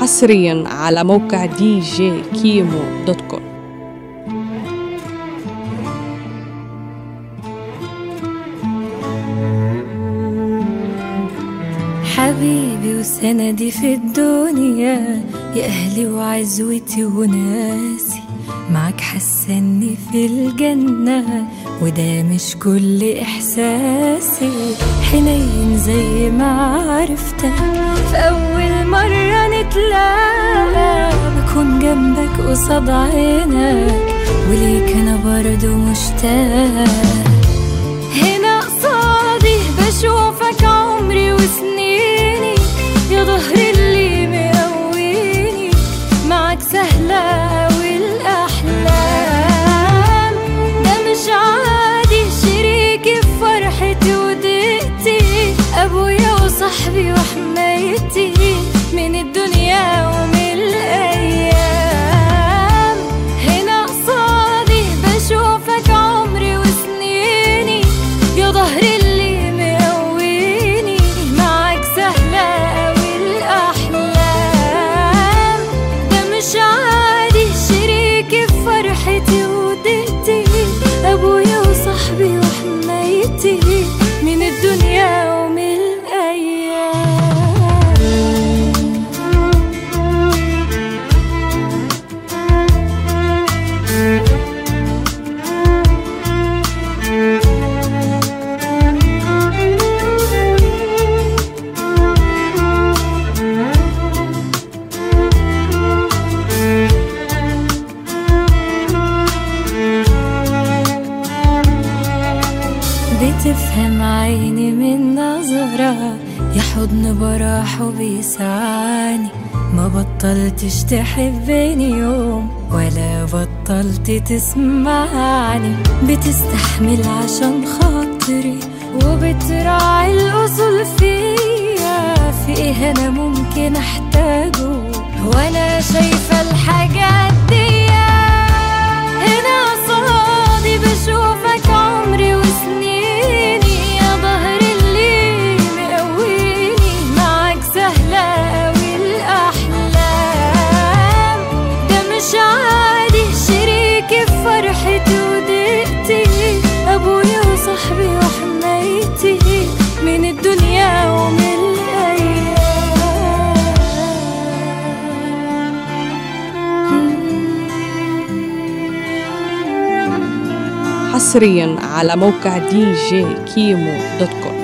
حصريا على موقع دي جي كيمو دوت كوم حبيبي وسندي في الدنيا يا أهلي وعزوتي وناسي معك حسني في الجنة وده مش كل إحساسي حنين زي ما عرفتك في أول مرة نتلاقى بكون جنبك قصاد عينك وليك أنا برضو مشتاق هنا قصادي بشوفك عمري وسنيني يا ظهري اللي مقويني معك سهلة أوي الأحلام ده مش عادي شريكي في فرحتي وضيقتي أبويا وصاحبي وحمايتي من الدنيا ومن الأيام هنا قصادي بشوفك عمري وسنيني يا ظهري اللي مقويني معاك سهلة أوي الأحلام ده مش عادي شريكي في فرحتي وضيقتي أبويا وصاحبي وحمايتي من الدنيا ومن الأيام بتفهم عيني من نظرة يا حضن براح وبيسعني ما بطلتش تحبني يوم ولا بطلت تسمعني بتستحمل عشان خاطري وبتراعي الأصول فيا في ايه انا ممكن احتاجه وانا شايفة الحاجات دي هنا قصادي بشوفك عمري وسنيني يا ظهري اللي مقويني معاك سهلة أوي الأحلام ده مش عادي شريكي في فرحتي وضيقتي أبويا وصاحبي وحمايتي من الدنيا ومن الأيام حصريا على موقع دي جي كيمو دوت كوم